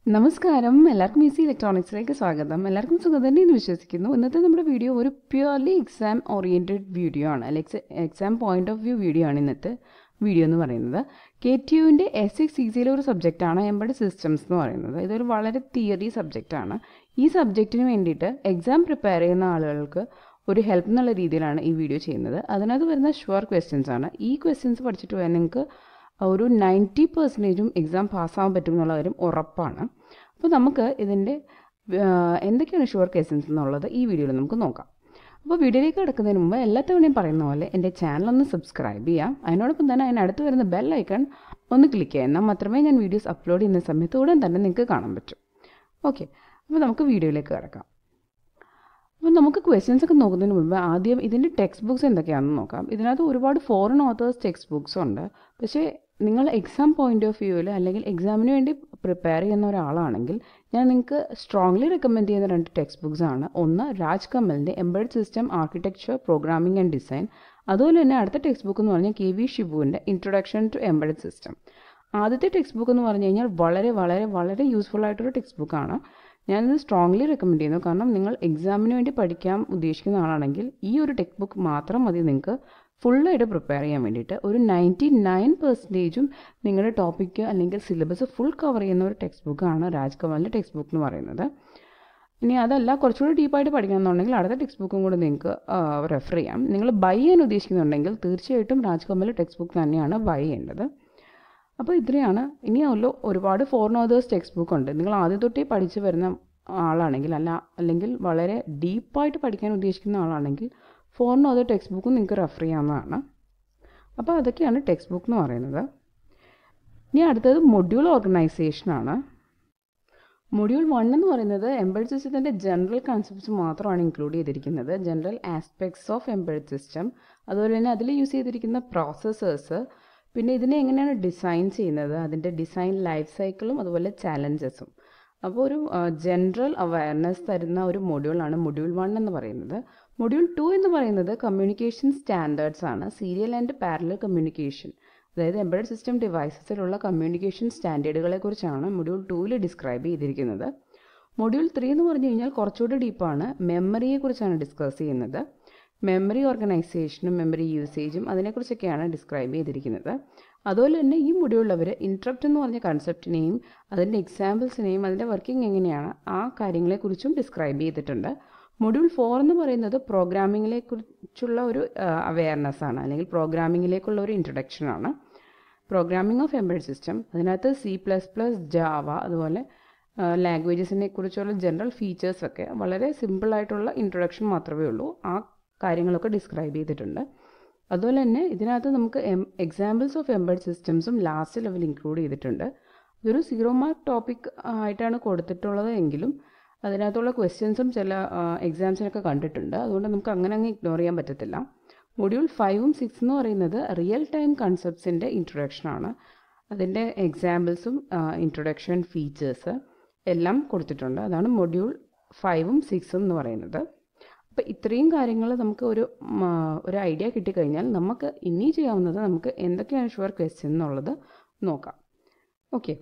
നമസ്കാരം എല്ലാവർക്കും ഈസി ഇലക്ട്രോണിക്സിലേക്ക് സ്വാഗതം എല്ലാവർക്കും സുഖം തന്നെ എന്ന് വിശ്വസിക്കുന്നു ഇന്നത്തെ നമ്മുടെ വീഡിയോ ഒരു പ്യുവർലി എക്സാം ഓറിയൻറ്റഡ് വീഡിയോ ആണ് അല്ലെങ്കിൽ exam point of view video ആണ് ഇന്നത്തെ വീഡിയോ എന്ന് പറയുന്നത് കെ ടി യുവിൻ്റെ എസ് എക്സ് സി സിയിലെ ഒരു സബ്ജക്റ്റാണ് എംബഡ് സിസ്റ്റംസ് എന്ന് പറയുന്നത് ഇതൊരു വളരെ തിയറി സബ്ജക്റ്റാണ് ഈ സബ്ജക്റ്റിന് വേണ്ടിയിട്ട് എക്സാം പ്രിപ്പയർ ചെയ്യുന്ന ആളുകൾക്ക് ഒരു ഹെൽപ്പ് എന്നുള്ള രീതിയിലാണ് ഈ വീഡിയോ ചെയ്യുന്നത് അതിനകത്ത് വരുന്ന ഷുവർ ക്വസ്റ്റ്യൻസ് ആണ് ഈ ക്വസ്റ്റ്യൻസ് പഠിച്ചിട്ട് പോയാൽ നിങ്ങൾക്ക് ഒരു നയൻറ്റി പെർസെൻറ്റേജും എക്സാം പാസ്സാകാൻ പറ്റും എന്നുള്ള കാര്യം ഉറപ്പാണ് അപ്പോൾ നമുക്ക് ഇതിൻ്റെ എന്തൊക്കെയാണ് ഷുവർ ക്വസ്റ്റ്യൻസ് എന്നുള്ളത് ഈ വീഡിയോയിൽ നമുക്ക് നോക്കാം അപ്പോൾ വീഡിയോയിലേക്ക് കിടക്കുന്നതിന് മുമ്പ് എല്ലാ തവണയും പറയുന്ന പോലെ എൻ്റെ ചാനൽ ഒന്ന് സബ്സ്ക്രൈബ് ചെയ്യാം അതിനോടൊപ്പം തന്നെ അതിനടുത്ത് വരുന്ന ബെൽ ഐക്കൺ ഒന്ന് ക്ലിക്ക് ചെയ്യാം എന്നാൽ മാത്രമേ ഞാൻ വീഡിയോസ് അപ്ലോഡ് ചെയ്യുന്ന സമയത്ത് ഉടൻ തന്നെ നിങ്ങൾക്ക് കാണാൻ പറ്റും ഓക്കെ അപ്പോൾ നമുക്ക് വീഡിയോയിലേക്ക് കിടക്കാം അപ്പോൾ നമുക്ക് ക്വസ്റ്റ്യൻസ് ഒക്കെ നോക്കുന്നതിന് മുമ്പ് ആദ്യം ഇതിൻ്റെ ടെക്സ്റ്റ് ബുക്സ് എന്തൊക്കെയാണെന്ന് നോക്കാം ഇതിനകത്ത് ഒരുപാട് ഫോറിൻ ഓത്തേഴ്സ് ടെക്സ്റ്റ് ബുക്സ് ഉണ്ട് പക്ഷേ നിങ്ങൾ എക്സാം പോയിന്റ് ഓഫ് വ്യൂവിൽ അല്ലെങ്കിൽ എക്സാമിന് വേണ്ടി പ്രിപ്പയർ ചെയ്യുന്ന ഒരാളാണെങ്കിൽ ഞാൻ നിങ്ങൾക്ക് സ്ട്രോങ്ലി റെക്കമെൻഡ് ചെയ്യുന്ന രണ്ട് ടെക്സ്റ്റ് ബുക്സ് ആണ് ഒന്ന് രാജ് കമലിൻ്റെ embed system architecture programming and design അതുപോലെ തന്നെ അടുത്ത ടെക്സ്റ്റ് ബുക്ക് എന്ന് പറഞ്ഞാൽ കെ വി ഷിബുവിൻ്റെ ഇൻട്രൊഡക്ഷൻ ടു എംബഡ് സിസ്റ്റം ആദ്യത്തെ ടെക്സ്റ്റ് ബുക്ക് എന്ന് പറഞ്ഞു കഴിഞ്ഞാൽ വളരെ വളരെ വളരെ യൂസ്ഫുൾ ആയിട്ടൊരു ടെക്സ്റ്റ് ബുക്കാണ് ഞാനിത് സ്ട്രോങ്ലി റെക്കമെൻഡ് ചെയ്യുന്നു കാരണം നിങ്ങൾ എക്സാമിന് വേണ്ടി പഠിക്കാൻ ഉദ്ദേശിക്കുന്ന ആളാണെങ്കിൽ ഈ ഒരു ടെക്സ്റ്റ് ബുക്ക് മാത്രം മതി നിങ്ങൾക്ക് ഫുള്ളായിട്ട് പ്രിപ്പയർ ചെയ്യാൻ വേണ്ടിയിട്ട് ഒരു നയൻറ്റി നയൻ പെർസെൻറ്റേജും നിങ്ങളുടെ ടോപ്പിക്ക് അല്ലെങ്കിൽ സിലബസ് ഫുൾ കവർ ചെയ്യുന്ന ഒരു ടെക്സ്റ്റ് ബുക്കാണ് രാജ് കമലിൻ്റെ ടെക്സ്റ്റ് ബുക്ക് എന്ന് പറയുന്നത് ഇനി അതല്ല കുറച്ചുകൂടി ഡീപ്പായിട്ട് പഠിക്കണമെന്നുണ്ടെങ്കിൽ അടുത്ത ടെക്സ്റ്റ് ബുക്കും കൂടെ നിങ്ങൾക്ക് റെഫർ ചെയ്യാം നിങ്ങൾ ബൈ ചെയ്യാൻ ഉദ്ദേശിക്കുന്നുണ്ടെങ്കിൽ തീർച്ചയായിട്ടും രാജ് കമൽ ടെക്സ്റ്റ് ബുക്ക് തന്നെയാണ് ബൈ ചെയ്യേണ്ടത് അപ്പോൾ ഇത്രയാണ് ഇനിയല്ലോ ഒരുപാട് ഫോറിൻ ഓതേഴ്സ് ടെക്സ്റ്റ് ബുക്ക് ഉണ്ട് നിങ്ങൾ ആദ്യം തൊട്ടേ പഠിച്ചു വരുന്ന ആളാണെങ്കിൽ അല്ല അല്ലെങ്കിൽ വളരെ ഡീപ്പായിട്ട് പഠിക്കാൻ ഉദ്ദേശിക്കുന്ന ആളാണെങ്കിൽ ഫോറിൻ ഓതർ ടെക്സ്റ്റ് ബുക്കും നിങ്ങൾക്ക് റെഫർ ചെയ്യാവുന്നതാണ് അപ്പോൾ അതൊക്കെയാണ് ടെക്സ്റ്റ് ബുക്ക് എന്ന് പറയുന്നത് ഇനി അടുത്തത് മൊഡ്യൂൾ ഓർഗനൈസേഷനാണ് മൊഡ്യൂൾ വൺ എന്ന് പറയുന്നത് എംബഡ് സിസ്റ്റത്തിൻ്റെ ജനറൽ കൺസെപ്റ്റ്സ് മാത്രമാണ് ഇൻക്ലൂഡ് ചെയ്തിരിക്കുന്നത് general aspects of embed system അതുപോലെ തന്നെ അതിൽ യൂസ് ചെയ്തിരിക്കുന്ന പ്രോസസ്സേഴ്സ് പിന്നെ ഇതിനെ എങ്ങനെയാണ് ഡിസൈൻ ചെയ്യുന്നത് അതിൻ്റെ ഡിസൈൻ ലൈഫ് സൈക്കിളും അതുപോലെ ചാലഞ്ചസും അപ്പോൾ ഒരു ജനറൽ അവയർനെസ് തരുന്ന ഒരു മൊഡ്യൂളാണ് മൊഡ്യൂൾ വൺ എന്ന് പറയുന്നത് മൊഡ്യൂൾ ടു എന്ന് പറയുന്നത് കമ്മ്യൂണിക്കേഷൻ സ്റ്റാൻഡേർഡ്സ് ആണ് സീരിയൽ ആൻഡ് പാരലൽ കമ്മ്യൂണിക്കേഷൻ അതായത് എംബഡഡ് സിസ്റ്റം ഡിവൈസസിലുള്ള കമ്മ്യൂണിക്കേഷൻ സ്റ്റാൻഡേർഡുകളെ കുറിച്ചാണ് മൊഡ്യൂൾ ടൂവിൽ ഡിസ്ക്രൈബ് ചെയ്തിരിക്കുന്നത് മൊഡ്യൂൾ ത്രീ എന്ന് പറഞ്ഞു കഴിഞ്ഞാൽ കുറച്ചുകൂടി ഡീപ്പാണ് മെമ്മറിയെക്കുറിച്ചാണ് ഡിസ്കസ് ചെയ്യുന്നത് മെമ്മറി ഓർഗനൈസേഷനും മെമ്മറി യൂസേജും അതിനെക്കുറിച്ചൊക്കെയാണ് ഡിസ്ക്രൈബ് ചെയ്തിരിക്കുന്നത് അതുപോലെ തന്നെ ഈ മൊഡ്യൂളിൽ അവർ ഇൻട്രപ്റ്റ് എന്ന് പറഞ്ഞ കൺസെപ്റ്റിനെയും അതിൻ്റെ എക്സാമ്പിൾസിനെയും അതിൻ്റെ വർക്കിംഗ് എങ്ങനെയാണ് ആ കാര്യങ്ങളെക്കുറിച്ചും ഡിസ്ക്രൈബ് ചെയ്തിട്ടുണ്ട് മൊഡ്യൂൾ ഫോർ എന്ന് പറയുന്നത് പ്രോഗ്രാമിങ്ങിനെ കുറിച്ചുള്ള ഒരു അവയർനെസ് ആണ് അല്ലെങ്കിൽ പ്രോഗ്രാമിങ്ങിലേക്കുള്ള ഒരു ഇൻട്രൊഡക്ഷനാണ് പ്രോഗ്രാമിംഗ് ഓഫ് എംബഡ് സിസ്റ്റം അതിനകത്ത് സി പ്ലസ് പ്ലസ് ജാവ അതുപോലെ ലാംഗ്വേജസിനെ കുറിച്ചുള്ള ജനറൽ ഫീച്ചേഴ്സൊക്കെ വളരെ സിമ്പിളായിട്ടുള്ള ഇൻട്രൊഡക്ഷൻ മാത്രമേ ഉള്ളൂ ആ കാര്യങ്ങളൊക്കെ ഡിസ്ക്രൈബ് ചെയ്തിട്ടുണ്ട് അതുപോലെ തന്നെ ഇതിനകത്ത് നമുക്ക് എം എക്സാമ്പിൾസ് ഓഫ് എംബഡ് സിസ്റ്റംസും ലാസ്റ്റ് ലെവൽ ഇൻക്ലൂഡ് ചെയ്തിട്ടുണ്ട് ഇതൊരു സീറോ മാർക്ക് ടോപ്പിക് ആയിട്ടാണ് കൊടുത്തിട്ടുള്ളത് എങ്കിലും അതിനകത്തുള്ള ക്വസ്റ്റ്യൻസും ചില എക്സാംസിനൊക്കെ കണ്ടിട്ടുണ്ട് അതുകൊണ്ട് നമുക്ക് അങ്ങനെ അങ്ങ് ഇഗ്നോർ ചെയ്യാൻ പറ്റത്തില്ല മൊഡ്യൂൾ ഫൈവും സിക്സ് എന്ന് പറയുന്നത് റിയൽ ടൈം കൺസെപ്റ്റ്സിൻ്റെ ഇൻട്രൊഡക്ഷനാണ് അതിൻ്റെ എക്സാമ്പിൾസും ഇൻട്രൊഡക്ഷൻ ഫീച്ചേഴ്സ് എല്ലാം കൊടുത്തിട്ടുണ്ട് അതാണ് മൊഡ്യൂൾ ഫൈവും സിക്സും എന്ന് പറയുന്നത് അപ്പോൾ ഇത്രയും കാര്യങ്ങൾ നമുക്ക് ഒരു ഒരു ഐഡിയ കിട്ടിക്കഴിഞ്ഞാൽ നമുക്ക് ഇനി ചെയ്യാവുന്നത് നമുക്ക് എന്തൊക്കെയാണ് ഷുവർ ക്വസ്റ്റ്യൻ എന്നുള്ളത് നോക്കാം ഓക്കെ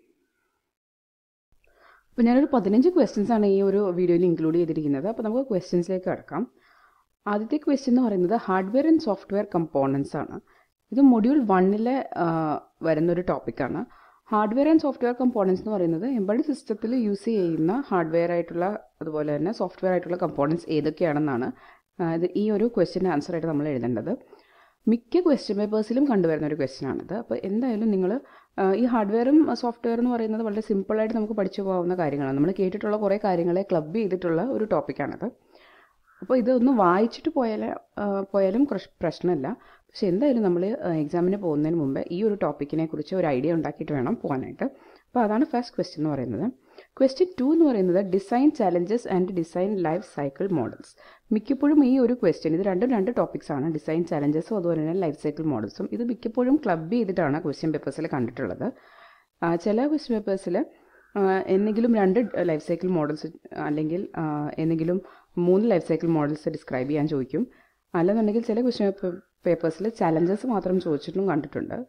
അപ്പോൾ ഞാനൊരു പതിനഞ്ച് ക്വസ്റ്റ്യൻസ് ആണ് ഈ ഒരു വീഡിയോയിൽ ഇൻക്ലൂഡ് ചെയ്തിരിക്കുന്നത് അപ്പോൾ നമുക്ക് ക്വസ്റ്റ്യൻസിലേക്ക് കിടക്കാം ആദ്യത്തെ ക്വസ്റ്റ്യൻ എന്ന് പറയുന്നത് ഹാർഡ്വെയർ ആൻഡ് സോഫ്റ്റ്വെയർ കമ്പോണൻസ് ആണ് ഇത് മൊഡ്യൂൾ വണ്ണിലെ വരുന്നൊരു ടോപ്പിക്കാണ് ഹാർഡ്വെയർ ആൻഡ് സോഫ്റ്റ്വെയർ കമ്പോണൻസ് എന്ന് പറയുന്നത് എംബഡ് സിസ്റ്റത്തിൽ യൂസ് ചെയ്യുന്ന ഹാർഡ്വെയർ ആയിട്ടുള്ള അതുപോലെ തന്നെ സോഫ്റ്റ്വെയർ ആയിട്ടുള്ള കമ്പോണൻസ് ഏതൊക്കെയാണെന്നാണ് ഇത് ഈ ഒരു ക്വസ്റ്റ്യൻ ആൻസർ ആയിട്ട് നമ്മൾ എഴുതേണ്ടത് മിക്ക ക്വസ്റ്റ്യൻ പേപ്പേഴ്സിലും കണ്ടുവരുന്ന ഒരു ക്വസ്റ്റ്യൻ ആണിത് അപ്പോൾ എന്തായാലും നിങ്ങൾ ഈ ഹാർഡ്വെയറും സോഫ്റ്റ്വെയർ എന്ന് പറയുന്നത് വളരെ സിമ്പിളായിട്ട് നമുക്ക് പഠിച്ചു പോകാവുന്ന കാര്യങ്ങളാണ് നമ്മൾ കേട്ടിട്ടുള്ള കുറേ കാര്യങ്ങളെ ക്ലബ് ചെയ്തിട്ടുള്ള ഒരു ടോപ്പിക്കാണിത് അപ്പോൾ ഇതൊന്ന് വായിച്ചിട്ട് പോയാൽ പോയാലും പ്രശ്നമില്ല പക്ഷെ എന്തായാലും നമ്മൾ എക്സാമിന് പോകുന്നതിന് മുമ്പ് ഈ ഒരു ടോപ്പിക്കിനെ കുറിച്ച് ഒരു ഐഡിയ ഉണ്ടാക്കിയിട്ട് വേണം പോകാനായിട്ട് അപ്പോൾ അതാണ് ഫസ്റ്റ് ക്വസ്റ്റ്യൻ എന്ന് പറയുന്നത് ക്വസ്റ്റ്യൻ ടു എന്ന് പറയുന്നത് design challenges and design life cycle models മിക്കപ്പോഴും ഈ ഒരു ക്വസ്റ്റ്യൻ ഇത് രണ്ടും രണ്ട് ടോപ്പിക്സ് ആണ് ഡിസൈൻ ചാലഞ്ചസും അതുപോലെ തന്നെ ലൈഫ് സൈക്കിൾ മോഡൽസും ഇത് മിക്കപ്പോഴും ക്ലബ് ചെയ്തിട്ടാണ് ക്വസ്റ്റ്യൻ പേപ്പേഴ്സിൽ കണ്ടിട്ടുള്ളത് ചില ക്വസ്റ്റ്യൻ പേപ്പേഴ്സിൽ എന്തെങ്കിലും രണ്ട് ലൈഫ് സൈക്കിൾ മോഡൽസ് അല്ലെങ്കിൽ എന്തെങ്കിലും മൂന്ന് ലൈഫ് സൈക്കിൾ മോഡൽസ് ഡിസ്ക്രൈബ് ചെയ്യാൻ ചോദിക്കും അല്ലെന്നുണ്ടെങ്കിൽ ചില ക്വസ്റ്റ്യൻ പേപ്പേഴ്സിൽ ചലഞ്ചസ് മാത്രം ചോദിച്ചിട്ടും കണ്ടിട്ടുണ്ട്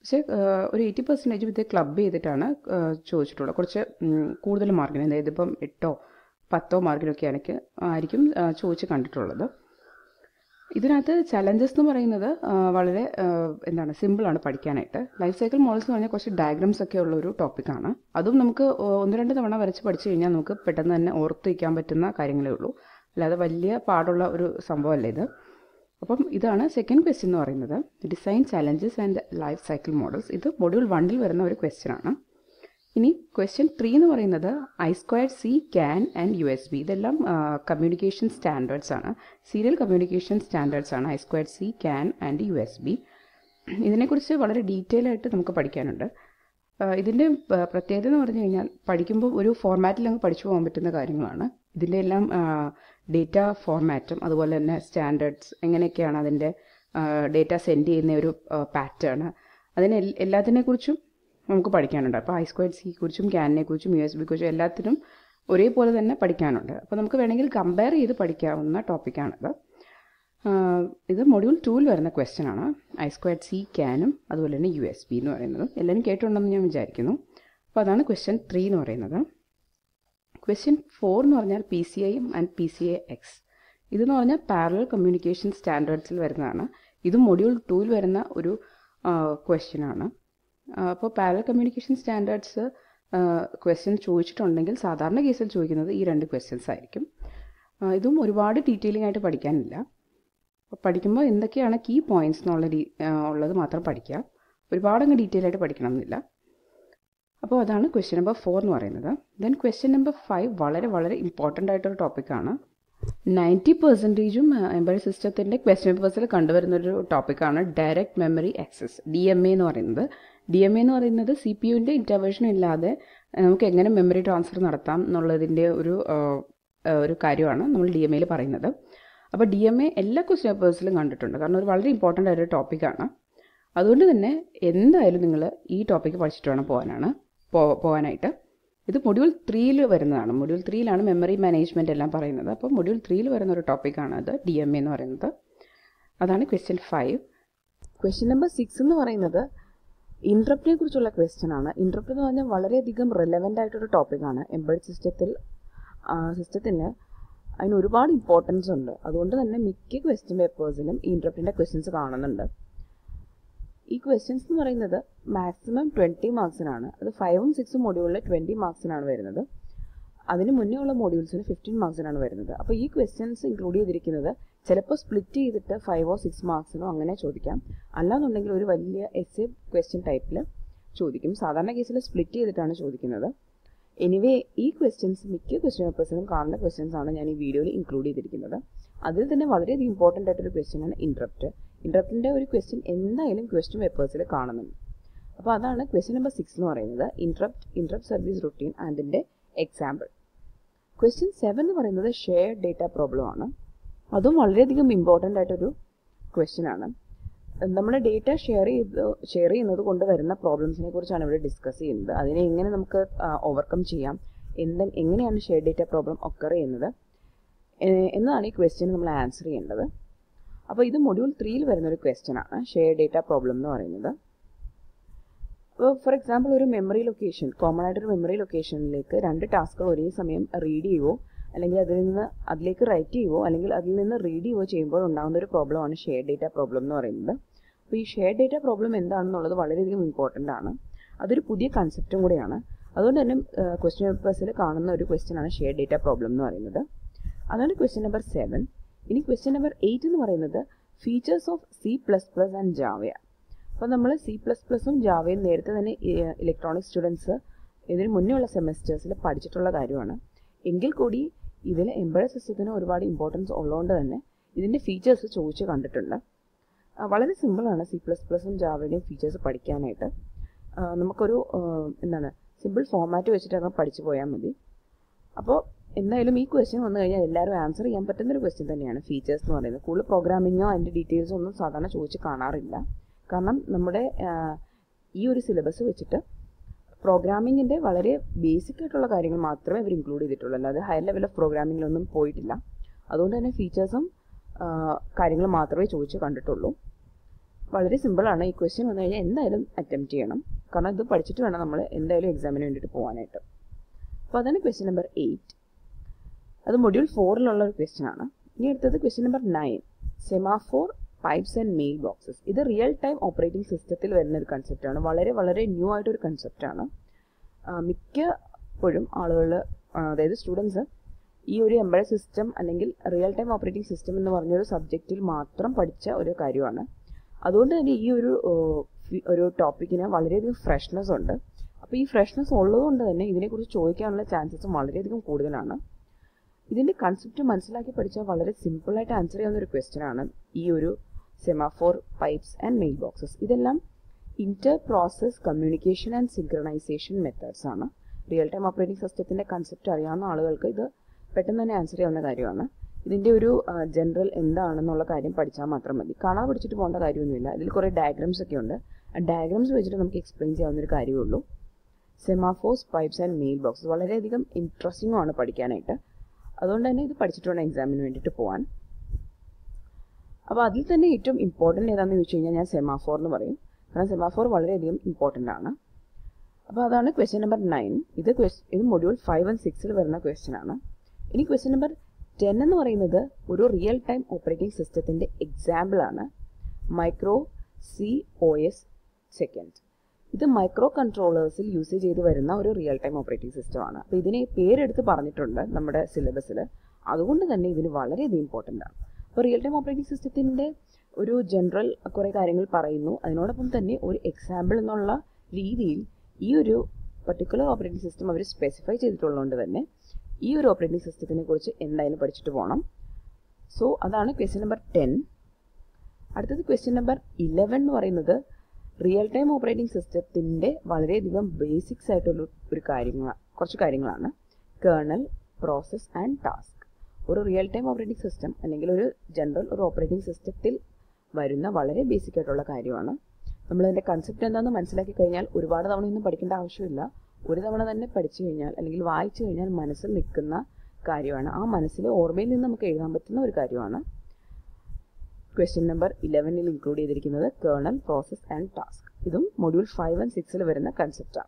പക്ഷേ ഒരു എയ്റ്റി പെർസെൻറ്റേജും ഇത് ക്ലബ് ചെയ്തിട്ടാണ് ചോദിച്ചിട്ടുള്ളത് കുറച്ച് കൂടുതൽ മാർക്കിന് അതായത് ഇപ്പം എട്ടോ പത്തോ മാർക്കിനൊക്കെ എനിക്ക് ആയിരിക്കും ചോദിച്ച് കണ്ടിട്ടുള്ളത് ഇതിനകത്ത് ചലഞ്ചസ് എന്ന് പറയുന്നത് വളരെ എന്താണ് സിമ്പിളാണ് പഠിക്കാനായിട്ട് ലൈഫ് സൈക്കിൾ മോഡൽസ് എന്ന് പറഞ്ഞാൽ കുറച്ച് ഡയഗ്രാംസ് ഒക്കെ ഉള്ള ഒരു ടോപ്പിക്കാണ് അതും നമുക്ക് ഒന്ന് രണ്ട് തവണ വരച്ച് പഠിച്ചു കഴിഞ്ഞാൽ നമുക്ക് പെട്ടെന്ന് തന്നെ ഓർത്ത് വയ്ക്കാൻ പറ്റുന്ന കാര്യങ്ങളേ ഉള്ളൂ അല്ലാതെ വലിയ പാടുള്ള ഒരു സംഭവമല്ല ഇത് അപ്പം ഇതാണ് സെക്കൻഡ് ക്വസ്റ്റ്യൻ എന്ന് പറയുന്നത് design challenges and life cycle models ഇത് മൊഡ്യൂൾ വണ്ണിൽ വരുന്ന ഒരു ക്വസ്റ്റ്യൻ ആണ് ഇനി ക്വസ്റ്റ്യൻ ത്രീ എന്ന് പറയുന്നത് I squared C CAN and U S B ഇതെല്ലാം കമ്മ്യൂണിക്കേഷൻ സ്റ്റാൻഡേർഡ്സ് ആണ് സീരിയൽ കമ്മ്യൂണിക്കേഷൻ സ്റ്റാൻഡേർഡ്സ് ആണ് I squared C CAN and U S B ഇതിനെക്കുറിച്ച് വളരെ ഡീറ്റെയിൽ ആയിട്ട് നമുക്ക് പഠിക്കാനുണ്ട് ഇതിൻ്റെ പ്രത്യേകത എന്ന് പറഞ്ഞു കഴിഞ്ഞാൽ പഠിക്കുമ്പോൾ ഒരു ഫോർമാറ്റിൽ അങ്ങ് പഠിച്ചു പോകാൻ പറ്റുന്ന കാര്യങ്ങളാണ് ഇതിൻ്റെ എല്ലാം ഡേറ്റ ഫോർമാറ്റും അതുപോലെ തന്നെ സ്റ്റാൻഡേർഡ്സ് എങ്ങനെയൊക്കെയാണ് അതിൻ്റെ ഡേറ്റ സെൻഡ് ചെയ്യുന്ന ഒരു പാറ്റേൺ അതിനെ എല്ലാത്തിനെക്കുറിച്ചും നമുക്ക് പഠിക്കാനുണ്ട് അപ്പോൾ ഐ സ്ക്വയർഡ് സി കുറിച്ചും ക്യാനിനെ കുറിച്ചും യു എസ് ബി കുറിച്ചും എല്ലാത്തിനും ഒരേപോലെ തന്നെ പഠിക്കാനുണ്ട് അപ്പോൾ നമുക്ക് വേണമെങ്കിൽ കമ്പയർ ചെയ്ത് പഠിക്കാവുന്ന ടോപ്പിക്കാണിത് ഇത് മൊഡ്യൂൾ ടൂവിൽ വരുന്ന ക്വസ്റ്റ്യൻ ആണ് ഐ സ്ക്വയർഡ് സി ക്യാനും അതുപോലെ തന്നെ യു എസ് ബി എന്ന് പറയുന്നത് എല്ലാവരും കേട്ടിട്ടുണ്ടെന്ന് ഞാൻ വിചാരിക്കുന്നു അപ്പോൾ അതാണ് ക്വസ്റ്റ്യൻ ത്രീ എന്ന് പറയുന്നത് ക്വസ്റ്റ്യൻ ഫോർ എന്ന് പറഞ്ഞാൽ പി സി ഐയും and P C I X ഇതെന്ന് പറഞ്ഞാൽ പാരലൽ കമ്മ്യൂണിക്കേഷൻ സ്റ്റാൻഡേർഡ്സിൽ വരുന്നതാണ് ഇത് മൊഡ്യൂൾ ടൂവിൽ വരുന്ന ഒരു ക്വസ്റ്റ്യൻ ആണ് അപ്പോൾ പാരലൽ കമ്മ്യൂണിക്കേഷൻ സ്റ്റാൻഡേർഡ്സ് ക്വസ്റ്റ്യൻ ചോദിച്ചിട്ടുണ്ടെങ്കിൽ സാധാരണ കേസിൽ ചോദിക്കുന്നത് ഈ രണ്ട് ക്വസ്റ്റ്യൻസ് ആയിരിക്കും ഇതും ഒരുപാട് ഡീറ്റെയിലിംഗ് ആയിട്ട് പഠിക്കാനില്ല അപ്പോൾ പഠിക്കുമ്പോൾ എന്തൊക്കെയാണ് കീ പോയിന്റ്സ് എന്നുള്ള രീ ഉള്ളത് മാത്രം പഠിക്കുക ഒരുപാടങ്ങ് ഡീറ്റെയിൽ ആയിട്ട് പഠിക്കണമെന്നില്ല അപ്പോൾ അതാണ് ക്വസ്റ്റ്യൻ നമ്പർ ഫോർ എന്ന് പറയുന്നത് ദെൻ ക്വസ്റ്റ്യൻ നമ്പർ ഫൈവ് വളരെ വളരെ ഇമ്പോർട്ടൻ്റ് ആയിട്ടൊരു ടോപ്പിക്കാണ് നയൻറ്റി പെർസെൻറ്റേജും എംബഡ് സിസ്റ്റത്തിൻ്റെ ക്വസ്റ്റ്യൻ പേപ്പേഴ്സിൽ കണ്ടുവരുന്നൊരു ടോപ്പിക്കാണ് direct memory access D M A എന്ന് പറയുന്നത് ഡി എം എ എന്ന് പറയുന്നത് സി പി യുവിൻ്റെ ഇൻ്റർവേഷൻ ഇല്ലാതെ നമുക്ക് എങ്ങനെ മെമ്മറി ട്രാൻസ്ഫർ നടത്താം എന്നുള്ളതിൻ്റെ ഒരു ഒരു കാര്യമാണ് നമ്മൾ ഡി എം എയിൽ പറയുന്നത് അപ്പോൾ ഡി എം എ എല്ലാ ക്വസ്റ്റ്യൻ പേപ്പേഴ്സിലും കണ്ടിട്ടുണ്ട് കാരണം ഒരു വളരെ ഇമ്പോർട്ടൻ്റ് ആയൊരു ടോപ്പിക്കാണ് അതുകൊണ്ട് തന്നെ എന്തായാലും നിങ്ങൾ ഈ ടോപ്പിക്ക് പഠിച്ചിട്ട് വേണം പോകാനാണ് പോകാനായിട്ട് ഇത് മൊഡ്യൂൾ ത്രീയിൽ വരുന്നതാണ് മൊഡ്യൂൾ ത്രീയിലാണ് മെമ്മറി മാനേജ്മെൻറ്റ് എല്ലാം പറയുന്നത് അപ്പോൾ മൊഡ്യൂൾ ത്രീയിൽ വരുന്ന ഒരു ടോപ്പിക്കാണ് അത് ഡി എം എ എന്ന് പറയുന്നത് അതാണ് question five question number six എന്ന് പറയുന്നത് ഇൻട്രപ്റ്റിനെ കുറിച്ചുള്ള ക്വസ്റ്റ്യൻ ആണ് ഇൻട്രപ്റ്റ് എന്ന് പറഞ്ഞാൽ വളരെയധികം റിലവൻ്റ് ആയിട്ടൊരു ടോപ്പിക്കാണ് എംബഡ് സിസ്റ്റത്തിൽ സിസ്റ്റത്തിന് അതിന് ഒരുപാട് ഇമ്പോർട്ടൻസ് ഉണ്ട് അതുകൊണ്ട് തന്നെ മിക്ക ക്വസ്റ്റ്യൻ പേപ്പേഴ്സിലും ഈ ഇൻട്രപ്റ്റിൻ്റെ ക്വസ്റ്റ്യൻസ് കാണുന്നുണ്ട് ഈ ക്വസ്റ്റ്യൻസ് എന്ന് പറയുന്നത് മാക്സിമം ട്വൻറ്റി മാർക്സിനാണ് അത് ഫൈവും സിക്സും മൊഡ്യൂളിൽ ട്വൻറ്റി മാർക്സിനാണ് വരുന്നത് അതിന് മുന്നേ ഉള്ള മൊഡ്യൂൾസിന് ഫിഫ്റ്റീൻ മാർക്സിനാണ് വരുന്നത് അപ്പോൾ ഈ ക്വസ്റ്റ്യൻസ് ഇൻക്ലൂഡ് ചെയ്തിരിക്കുന്നത് ചിലപ്പോൾ സ്പ്ലിറ്റ് ചെയ്തിട്ട് ഫൈവോ സിക്സ് മാർക്സിനോ അങ്ങനെ ചോദിക്കാം അല്ലാന്നുണ്ടെങ്കിൽ ഒരു വലിയ എസ് എ ക്വസ്റ്റ്യൻ ടൈപ്പിൽ ചോദിക്കും സാധാരണ കേസിൽ സ്പ്ലിറ്റ് ചെയ്തിട്ടാണ് ചോദിക്കുന്നത് എനിവേ ഈ ക്വസ്റ്റ്യൻസ് മിക്ക ക്വസ്റ്റ്യൻ പേപ്പേഴ്സിലും കാണുന്ന ക്വസ്റ്റ്യൻസ് ആണ് ഞാൻ ഈ വീഡിയോയിൽ ഇൻക്ലൂഡ് ചെയ്തിരിക്കുന്നത് അതിൽ തന്നെ വളരെയധികം ഇമ്പോർട്ടൻ്റ് ആയിട്ടൊരു ക്വസ്റ്റ്യൻ ആണ് ഇൻട്രപ്റ്റ് ഇൻട്രപ്റ്റിൻ്റെ ഒരു ക്വസ്റ്റ്യൻ എന്തായാലും ക്വസ്റ്റ്യൻ പേപ്പേഴ്സിൽ കാണുന്നുണ്ട് അപ്പോൾ അതാണ് ക്വസ്റ്റ്യൻ നമ്പർ സിക്സ് എന്ന് പറയുന്നത് ഇൻട്രപ്റ്റ് ഇൻട്രപ്റ്റ് സർവീസ് റുട്ടീൻ ആൻഡിൻ്റെ എക്സാമ്പിൾ ക്വസ്റ്റ്യൻ സെവൻ എന്ന് പറയുന്നത് ഷെയർ ഡേറ്റ പ്രോബ്ലം ആണ് അതും വളരെയധികം ഇമ്പോർട്ടൻ്റ് ആയിട്ടൊരു ക്വസ്റ്റ്യൻ ആണ് നമ്മുടെ ഡേറ്റ ഷെയർ ചെയ്ത് ഷെയർ ചെയ്യുന്നത് കൊണ്ട് വരുന്ന പ്രോബ്ലംസിനെ കുറിച്ചാണ് ഇവിടെ ഡിസ്കസ് ചെയ്യുന്നത് അതിനെ എങ്ങനെ നമുക്ക് ഓവർകം ചെയ്യാം എന്ത് എങ്ങനെയാണ് ഷെയർ ഡേറ്റ പ്രോബ്ലം ഒക്കർ ചെയ്യുന്നത് എന്നതാണ് ഈ ക്വസ്റ്റ്യൻ നമ്മൾ ആൻസർ ചെയ്യേണ്ടത് അപ്പോൾ ഇത് മൊഡ്യൂൾ ത്രീയിൽ വരുന്ന ഒരു ക്വസ്റ്റ്യൻ ആണ് ഷെയർ ഡേറ്റ പ്രോബ്ലം എന്ന് പറയുന്നത് ഇപ്പോൾ ഫോർ എക്സാമ്പിൾ ഒരു മെമ്മറി ലൊക്കേഷൻ കോമൺ ആയിട്ടൊരു മെമ്മറി ലൊക്കേഷനിലേക്ക് രണ്ട് ടാസ്കുകൾ ഒരേ സമയം റീഡ് ചെയ്യുവോ അല്ലെങ്കിൽ അതിൽ നിന്ന് അതിലേക്ക് റൈറ്റ് ചെയ്യുവോ അല്ലെങ്കിൽ അതിൽ നിന്ന് റീഡ് ചെയ്യുവോ ചെയ്യുമ്പോൾ ഉണ്ടാകുന്ന ഒരു പ്രോബ്ലമാണ് ഷെയർ ഡേറ്റ പ്രോബ്ലം എന്ന് പറയുന്നത് അപ്പോൾ ഈ ഷെയർ ഡേറ്റ പ്രോബ്ലം എന്താണെന്നുള്ളത് വളരെയധികം ഇമ്പോർട്ടൻ്റ് ആണ് അതൊരു പുതിയ കൺസെപ്റ്റും കൂടെയാണ് അതുകൊണ്ട് തന്നെ ക്വസ്റ്റ്യൻ പേപ്പേഴ്സിൽ കാണുന്ന ഒരു ക്വസ്റ്റ്യൻ ആണ് ഷെയർ ഡേറ്റ പ്രോബ്ലം എന്ന് പറയുന്നത് അതാണ് ക്വസ്റ്റ്യൻ നമ്പർ സെവൻ ഇനി ക്വസ്റ്റ്യൻ നമ്പർ എയ്റ്റ് എന്ന് പറയുന്നത് features of C plus plus and ജാവയാണ് അപ്പോൾ നമ്മൾ സി പ്ലസ് പ്ലസും ജാവയും നേരത്തെ തന്നെ ഇലക്ട്രോണിക് സ്റ്റുഡൻസ് ഇതിന് മുന്നേ ഉള്ള സെമസ്റ്റേഴ്സിൽ പഠിച്ചിട്ടുള്ള കാര്യമാണ് എങ്കിൽ കൂടി ഇതിൽ എംബഡ് സിസ്റ്റത്തിന് ഒരുപാട് ഇമ്പോർട്ടൻസ് ഉള്ളതുകൊണ്ട് തന്നെ ഇതിൻ്റെ ഫീച്ചേഴ്സ് ചോദിച്ച് കണ്ടിട്ടുണ്ട് വളരെ സിമ്പിളാണ് സി പ്ലസ് പ്ലസും ജാവയുടെയും ഫീച്ചേഴ്സ് പഠിക്കാനായിട്ട് നമുക്കൊരു എന്താണ് സിമ്പിൾ ഫോമാറ്റ് വെച്ചിട്ട് അങ്ങ് പഠിച്ചു പോയാൽ മതി അപ്പോൾ എന്തായാലും ഈ ക്വസ്റ്റ്യൻ വന്നു കഴിഞ്ഞാൽ എല്ലാവരും ആൻസർ ചെയ്യാൻ പറ്റുന്നൊരു ക്വസ്റ്റ്യൻ തന്നെയാണ് ഫീച്ചേഴ്സ് എന്ന് പറയുന്നത് കൂടുതൽ പ്രോഗ്രാമിങ്ങോ അതിൻ്റെ ഡീറ്റെയിൽസോ ഒന്നും സാധാരണ ചോദിച്ച് കാണാറില്ല കാരണം നമ്മുടെ ഈ ഒരു സിലബസ് വെച്ചിട്ട് പ്രോഗ്രാമിങ്ങിൻ്റെ വളരെ ബേസിക് ആയിട്ടുള്ള കാര്യങ്ങൾ മാത്രമേ ഇവർ ഇൻക്ലൂഡ് ചെയ്തിട്ടുള്ളൂ അല്ലാതെ ഹയർ ലെവൽ ഓഫ് പ്രോഗ്രാമിങ്ങിലൊന്നും പോയിട്ടില്ല അതുകൊണ്ട് തന്നെ ഫീച്ചേഴ്സും കാര്യങ്ങളും മാത്രമേ ചോദിച്ച് കണ്ടിട്ടുള്ളൂ വളരെ സിമ്പിളാണ് ഈ ക്വസ്റ്റ്യൻ വന്നു കഴിഞ്ഞാൽ എന്തായാലും അറ്റംപ്റ്റ് ചെയ്യണം കാരണം ഇത് പഠിച്ചിട്ട് വേണം നമ്മൾ എന്തായാലും എക്സാമിന് വേണ്ടിയിട്ട് പോകാനായിട്ട് അപ്പോൾ അതാണ് ക്വസ്റ്റ്യൻ നമ്പർ എയ്റ്റ് അത് മൊഡ്യൂൾ ഫോറിലുള്ള ഒരു ക്വസ്റ്റ്യൻ ആണ് ഇനി അടുത്തത് question number nine semaphore pipes and mailboxes ഇത് റിയൽ ടൈം ഓപ്പറേറ്റിംഗ് സിസ്റ്റത്തിൽ വരുന്ന ഒരു കൺസെപ്റ്റാണ് വളരെ വളരെ ന്യൂ ആയിട്ടൊരു കൺസെപ്റ്റാണ് മിക്കപ്പോഴും ആളുകൾ അതായത് സ്റ്റുഡൻസ് ഈ ഒരു എംബഡ് സിസ്റ്റം അല്ലെങ്കിൽ റിയൽ ടൈം ഓപ്പറേറ്റിംഗ് സിസ്റ്റം എന്ന് പറഞ്ഞൊരു സബ്ജക്റ്റിൽ മാത്രം പഠിച്ച ഒരു കാര്യമാണ് അതുകൊണ്ട് തന്നെ ഈ ഒരു ഒരു ടോപ്പിക്കിന് വളരെയധികം ഫ്രഷ്നെസ് ഉണ്ട് അപ്പോൾ ഈ ഫ്രഷ്നെസ് ഉള്ളതുകൊണ്ട് തന്നെ ഇതിനെക്കുറിച്ച് ചോദിക്കാനുള്ള ചാൻസസും വളരെയധികം കൂടുതലാണ് ഇതിൻ്റെ കൺസെപ്റ്റ് മനസ്സിലാക്കി പഠിച്ചാൽ വളരെ സിമ്പിളായിട്ട് ആൻസർ ചെയ്യാവുന്ന ഒരു ക്വസ്റ്റ്യൻ ആണ് ഈ ഒരു semaphore pipes and mailboxes ഇതെല്ലാം inter process communication and synchronisation methods ആണ് റിയൽ ടൈം ഓപ്പറേറ്റിംഗ് സിസ്റ്റത്തിൻ്റെ കൺസെപ്റ്റ് അറിയാവുന്ന ആളുകൾക്ക് ഇത് പെട്ടെന്ന് തന്നെ ആൻസർ ചെയ്യാവുന്ന കാര്യമാണ് ഇതിൻ്റെ ഒരു ജനറൽ എന്താണെന്നുള്ള കാര്യം പഠിച്ചാൽ മാത്രം മതി കാണാതെ പഠിച്ചിട്ട് പോകേണ്ട കാര്യമൊന്നുമില്ല ഇതിൽ കുറേ ഡയഗ്രാംസ് ഒക്കെ ഉണ്ട് ആ ഡയഗ്രാംസ് വെച്ചിട്ട് നമുക്ക് എക്സ്പ്ലെയിൻ ചെയ്യാവുന്ന ഒരു കാര്യമേ ഉള്ളൂ semaphores pipes and mailboxes വളരെയധികം ഇൻട്രസ്റ്റിംഗും ആണ് പഠിക്കാനായിട്ട് അതുകൊണ്ട് തന്നെ ഇത് പഠിച്ചിട്ട് വേണം എക്സാമിന് വേണ്ടിയിട്ട് പോകാൻ അപ്പോൾ അതിൽ തന്നെ ഏറ്റവും ഇമ്പോർട്ടൻ്റ് ഏതാണെന്ന് ചോദിച്ചു കഴിഞ്ഞാൽ ഞാൻ സെമാഫോർ എന്ന് പറയും കാരണം സെമാഫോർ വളരെയധികം ഇമ്പോർട്ടൻ്റ് ആണ് അപ്പോൾ അതാണ് ക്വസ്റ്റ്യൻ നമ്പർ നയൻ ഇത് ഇത് മൊഡ്യൂൾ ഫൈവ് ആൻഡ് സിക്സിൽ വരുന്ന ക്വസ്റ്റ്യൻ ആണ് ഇനി ക്വസ്റ്റ്യൻ നമ്പർ ടെൻ എന്ന് പറയുന്നത് ഒരു റിയൽ ടൈം ഓപ്പറേറ്റിംഗ് സിസ്റ്റത്തിൻ്റെ എക്സാമ്പിളാണ് micro C O S second ഇത് മൈക്രോ കൺട്രോളേഴ്സിൽ യൂസ് ചെയ്ത് വരുന്ന ഒരു റിയൽ ടൈം ഓപ്പറേറ്റിംഗ് സിസ്റ്റമാണ് അപ്പോൾ ഇതിനെ പേരെടുത്ത് പറഞ്ഞിട്ടുണ്ട് നമ്മുടെ സിലബസിൽ അതുകൊണ്ട് തന്നെ ഇതിന് വളരെയധികം ഇമ്പോർട്ടൻ്റ് ആണ് അപ്പോൾ റിയൽ ടൈം ഓപ്പറേറ്റിംഗ് സിസ്റ്റത്തിൻ്റെ ഒരു ജനറൽ കുറേ കാര്യങ്ങൾ പറയുന്നു അതിനോടൊപ്പം തന്നെ ഒരു എക്സാമ്പിൾ എന്നുള്ള രീതിയിൽ ഈ ഒരു പർട്ടിക്കുലർ ഓപ്പറേറ്റിംഗ് സിസ്റ്റം അവർ സ്പെസിഫൈ ചെയ്തിട്ടുള്ളതുകൊണ്ട് തന്നെ ഈ ഒരു ഓപ്പറേറ്റിംഗ് സിസ്റ്റത്തിനെ കുറിച്ച് എന്തായാലും പഠിച്ചിട്ട് പോകണം സോ അതാണ് ക്വസ്റ്റ്യൻ നമ്പർ ടെൻ അടുത്തത് ക്വസ്റ്റ്യൻ നമ്പർ ഇലവൻ എന്ന് പറയുന്നത് റിയൽ ടൈം ഓപ്പറേറ്റിംഗ് സിസ്റ്റത്തിൻ്റെ വളരെയധികം ബേസിക്സ് ആയിട്ടുള്ള ഒരു കാര്യങ്ങൾ കുറച്ച് കാര്യങ്ങളാണ് കേർണൽ പ്രോസസ് ആൻഡ് ടാസ്ക് ഒരു റിയൽ ടൈം ഓപ്പറേറ്റിംഗ് സിസ്റ്റം അല്ലെങ്കിൽ ഒരു ജനറൽ ഒരു ഓപ്പറേറ്റിംഗ് സിസ്റ്റത്തിൽ വരുന്ന വളരെ ബേസിക് ആയിട്ടുള്ള കാര്യമാണ് നമ്മളതിൻ്റെ കൺസെപ്റ്റ് എന്താണെന്ന് മനസ്സിലാക്കി കഴിഞ്ഞാൽ ഒരുപാട് തവണയൊന്നും പഠിക്കേണ്ട ആവശ്യമില്ല ഒരു തവണ തന്നെ പഠിച്ചു കഴിഞ്ഞാൽ അല്ലെങ്കിൽ വായിച്ചു കഴിഞ്ഞാൽ മനസ്സിൽ നിൽക്കുന്ന കാര്യമാണ് ആ മനസ്സിലെ ഓർമ്മയിൽ നിന്ന് നമുക്ക് എഴുതാൻ പറ്റുന്ന ഒരു കാര്യമാണ് ക്വസ്റ്റ്യൻ നമ്പർ ഇലവനിൽ ഇൻക്ലൂഡ് ചെയ്തിരിക്കുന്നത് കേർണൽ പ്രോസസ് ആൻഡ് ടാസ്ക് ഇതും മൊഡ്യൂൾ ഫൈവ് ആൻഡ് സിക്സിൽ വരുന്ന കൺസെപ്റ്റാണ്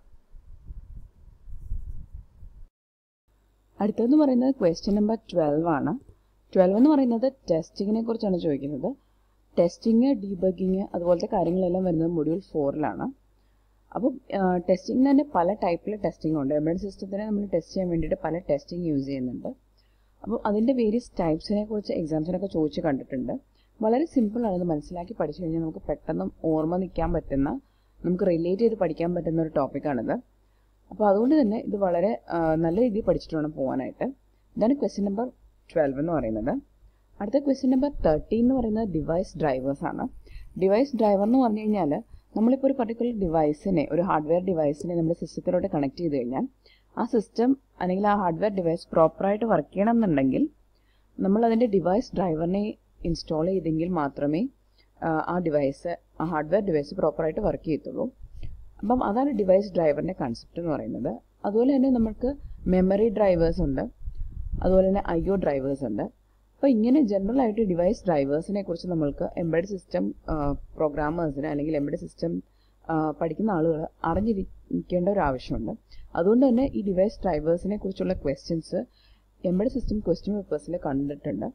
അടുത്തതെന്ന് പറയുന്നത് ക്വസ്റ്റ്യൻ നമ്പർ ട്വൽവ് ആണ് ട്വൽവ് എന്ന് പറയുന്നത് ടെസ്റ്റിങ്ങിനെ കുറിച്ചാണ് ചോദിക്കുന്നത് ടെസ്റ്റിങ് ഡീബഗിങ് അതുപോലത്തെ കാര്യങ്ങളെല്ലാം വരുന്നത് മൊഡ്യൂൾ ഫോറിലാണ് അപ്പോൾ ടെസ്റ്റിംഗ് തന്നെ പല ടൈപ്പിൽ ടെസ്റ്റിംഗ് ഉണ്ട് എംബഡ് സിസ്റ്റത്തിനെ നമ്മൾ ടെസ്റ്റ് ചെയ്യാൻ വേണ്ടിയിട്ട് പല ടെസ്റ്റിംഗ് യൂസ് ചെയ്യുന്നുണ്ട് അപ്പോൾ അതിൻ്റെ വേരിയസ് ടൈപ്സിനെ കുറിച്ച് എക്സാംസിനൊക്കെ ചോദിച്ച് കണ്ടിട്ടുണ്ട് വളരെ സിമ്പിളാണ് ഇത് മനസ്സിലാക്കി പഠിച്ചു കഴിഞ്ഞാൽ നമുക്ക് പെട്ടെന്ന് ഓർമ്മ നിൽക്കാൻ പറ്റുന്ന നമുക്ക് റിലേറ്റ് ചെയ്ത് പഠിക്കാൻ പറ്റുന്ന ഒരു ടോപ്പിക്കാണിത് അപ്പോൾ അതുകൊണ്ട് തന്നെ ഇത് വളരെ നല്ല രീതിയിൽ പഠിച്ചിട്ട് വേണം പോകാനായിട്ട് ഇതാണ് ക്വസ്റ്റ്യൻ നമ്പർ ട്വൽവ് എന്ന് പറയുന്നത് അടുത്ത ക്വസ്റ്റ്യൻ നമ്പർ തേർട്ടീൻ എന്ന് പറയുന്നത് ഡിവൈസ് ഡ്രൈവേഴ്സ് ആണ് ഡിവൈസ് ഡ്രൈവർ എന്ന് പറഞ്ഞു കഴിഞ്ഞാൽ നമ്മളിപ്പോൾ ഒരു പർട്ടിക്കുലർ ഡിവൈസിനെ ഒരു ഹാർഡ്വെയർ ഡിവൈസിനെ നമ്മുടെ സിസ്റ്റത്തിലോട്ട് കണക്ട് ചെയ്ത് കഴിഞ്ഞാൽ ആ സിസ്റ്റം അല്ലെങ്കിൽ ആ ഹാർഡ്വെയർ ഡിവൈസ് പ്രോപ്പറായിട്ട് വർക്ക് ചെയ്യണം എന്നുണ്ടെങ്കിൽ നമ്മൾ അതിൻ്റെ ഡിവൈസ് ഡ്രൈവറിനെ ഇൻസ്റ്റാൾ ചെയ്തെങ്കിൽ മാത്രമേ ആ ഡിവൈസ് ആ ഹാർഡ്വെയർ ഡിവൈസ് പ്രോപ്പറായിട്ട് വർക്ക് ചെയ്യത്തുള്ളൂ അപ്പം അതാണ് ഡിവൈസ് ഡ്രൈവറിൻ്റെ കൺസെപ്റ്റ് എന്ന് പറയുന്നത് അതുപോലെ തന്നെ നമുക്ക് മെമ്മറി ഡ്രൈവേഴ്സ് ഉണ്ട് അതുപോലെ തന്നെ ഐ ഒ ഡ്രൈവേഴ്സ് ഉണ്ട് അപ്പോൾ ഇങ്ങനെ ജനറൽ ആയിട്ട് ഡിവൈസ് ഡ്രൈവേഴ്സിനെ കുറിച്ച് നമ്മൾക്ക് എംബഡ് സിസ്റ്റം പ്രോഗ്രാമേഴ്സിന് അല്ലെങ്കിൽ എംബഡ് സിസ്റ്റം പഠിക്കുന്ന ആളുകൾ അറിഞ്ഞിരിക്കേണ്ട ഒരു ആവശ്യമുണ്ട് അതുകൊണ്ട് തന്നെ ഈ ഡിവൈസ് ഡ്രൈവേഴ്സിനെ കുറിച്ചുള്ള ക്വസ്റ്റ്യൻസ് എംബഡ് സിസ്റ്റം ക്വസ്റ്റ്യൻ പേപ്പേഴ്സിൽ കണ്ടിട്ടുണ്ട്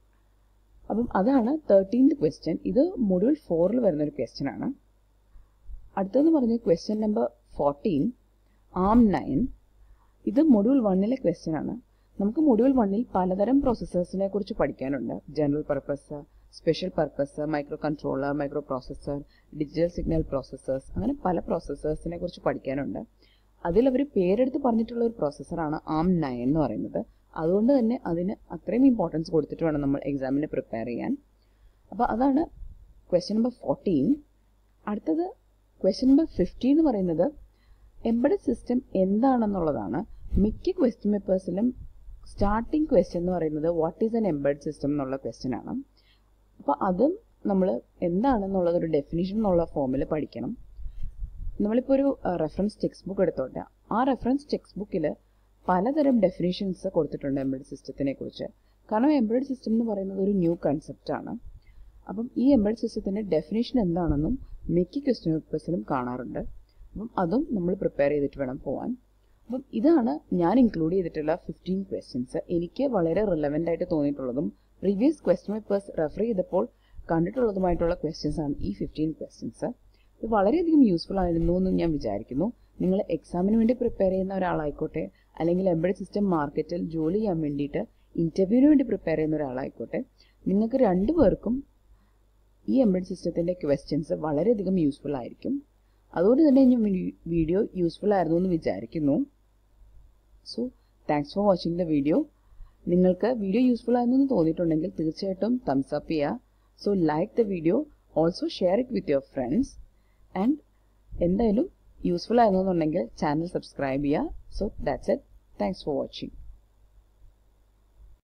അപ്പം അതാണ് തേർട്ടീൻത് ക്വസ്റ്റ്യൻ ഇത് മൊഡ്യൂൾ ഫോറിൽ വരുന്നൊരു ക്വസ്റ്റ്യൻ ആണ് അടുത്തതെന്ന് പറഞ്ഞ ക്വസ്റ്റ്യൻ നമ്പർ ഫോർട്ടീൻ ആം നയൻ ഇത് മൊഡ്യൂൾ വണ്ണിലെ ക്വസ്റ്റ്യൻ ആണ് നമുക്ക് മൊഡ്യൂൾ വണ്ണിൽ പലതരം പ്രോസസ്സേഴ്സിനെ കുറിച്ച് പഠിക്കാനുണ്ട് general purpose special purpose microcontroller microprocessor digital signal processors അങ്ങനെ പല പ്രോസസ്സേഴ്സിനെ കുറിച്ച് പഠിക്കാനുണ്ട് അതിൽ അവർ പേരെടുത്ത് പറഞ്ഞിട്ടുള്ള ഒരു പ്രോസസ്സറാണ് ആം നയൻ എന്ന് പറയുന്നത് അതുകൊണ്ട് തന്നെ അതിന് അത്രയും ഇമ്പോർട്ടൻസ് കൊടുത്തിട്ട് വേണം നമ്മൾ എക്സാമിന് പ്രിപ്പയർ ചെയ്യാൻ അപ്പോൾ അതാണ് ക്വസ്റ്റ്യൻ നമ്പർ ഫോർട്ടീൻ അടുത്തത് ക്വസ്റ്റ്യൻ നമ്പർ ഫിഫ്റ്റീൻ എന്ന് പറയുന്നത് എംബഡഡ് സിസ്റ്റം എന്താണെന്നുള്ളതാണ് മിക്ക ക്വസ്റ്റ്യൻ പേപ്പേഴ്സിലും സ്റ്റാർട്ടിംഗ് ക്വസ്റ്റ്യൻ എന്ന് പറയുന്നത് what is an embed system എന്നുള്ള ക്വസ്റ്റ്യൻ ആണ് അപ്പോൾ അതും നമ്മൾ എന്താണെന്നുള്ളത് ഒരു ഡെഫിനിഷൻ എന്നുള്ള ഫോമിൽ പഠിക്കണം നമ്മളിപ്പോൾ ഒരു റെഫറൻസ് ടെക്സ്റ്റ് ബുക്ക് എടുത്തോട്ടെ ആ റെഫറൻസ് ടെക്സ്റ്റ് ബുക്കിൽ പലതരം ഡെഫിനേഷൻസ് കൊടുത്തിട്ടുണ്ട് എംബഡ് സിസ്റ്റത്തിനെ കുറിച്ച് കാരണം എംബഡ് സിസ്റ്റം എന്ന് പറയുന്നത് ഒരു ന്യൂ കൺസെപ്റ്റാണ് അപ്പം ഈ എംബഡ് സിസ്റ്റത്തിൻ്റെ ഡെഫിനേഷൻ എന്താണെന്നും മിക്ക ക്വസ്റ്റ്യൻ പേപ്പേഴ്സിലും കാണാറുണ്ട് അപ്പം അതും നമ്മൾ പ്രിപ്പയർ ചെയ്തിട്ട് വേണം പോകാൻ അപ്പം ഇതാണ് ഞാൻ ഇൻക്ലൂഡ് ചെയ്തിട്ടുള്ള ഫിഫ്റ്റീൻ ക്വസ്റ്റ്യൻസ് എനിക്ക് വളരെ റിലവൻ്റ് ആയിട്ട് തോന്നിയിട്ടുള്ളതും പ്രീവിയസ് ക്വസ്റ്റ്യൻ പേപ്പേഴ്സ് റെഫർ ചെയ്തപ്പോൾ കണ്ടിട്ടുള്ളതുമായിട്ടുള്ള ക്വസ്റ്റ്യൻസ് ആണ് ഈ ഫിഫ്റ്റീൻ ക്വസ്റ്റ്യൻസ് ഇത് വളരെയധികം യൂസ്ഫുൾ ആയിരുന്നു എന്ന് ഞാൻ വിചാരിക്കുന്നു നിങ്ങൾ എക്സാമിന് വേണ്ടി പ്രിപ്പയർ ചെയ്യുന്ന ഒരാളായിക്കോട്ടെ അല്ലെങ്കിൽ എംബഡ് സിസ്റ്റം മാർക്കറ്റിൽ ജോലി ചെയ്യാൻ വേണ്ടിയിട്ട് ഇൻ്റർവ്യൂവിന് വേണ്ടി പ്രിപ്പയർ ചെയ്യുന്ന ഒരാളായിക്കോട്ടെ നിങ്ങൾക്ക് രണ്ടു പേർക്കും ഈ എംബഡ് സിസ്റ്റത്തിൻ്റെ ക്വസ്റ്റ്യൻസ് വളരെയധികം യൂസ്ഫുൾ ആയിരിക്കും അതുകൊണ്ട് തന്നെ ഞാൻ വീഡിയോ യൂസ്ഫുൾ ആയിരുന്നു എന്ന് വിചാരിക്കുന്നു so thanks for watching the video നിങ്ങൾക്ക് വീഡിയോ യൂസ്ഫുൾ ആയിരുന്നു തോന്നിയിട്ടുണ്ടെങ്കിൽ തീർച്ചയായിട്ടും തംസ് അപ്പ് ചെയ്യുക so like the video also share it with your friends and എന്തായാലും യൂസ്ഫുൾ ആയിരുന്നുണ്ടെങ്കിൽ ചാനൽ സബ്സ്ക്രൈബ് ചെയ്യുക so that's it thanks for watching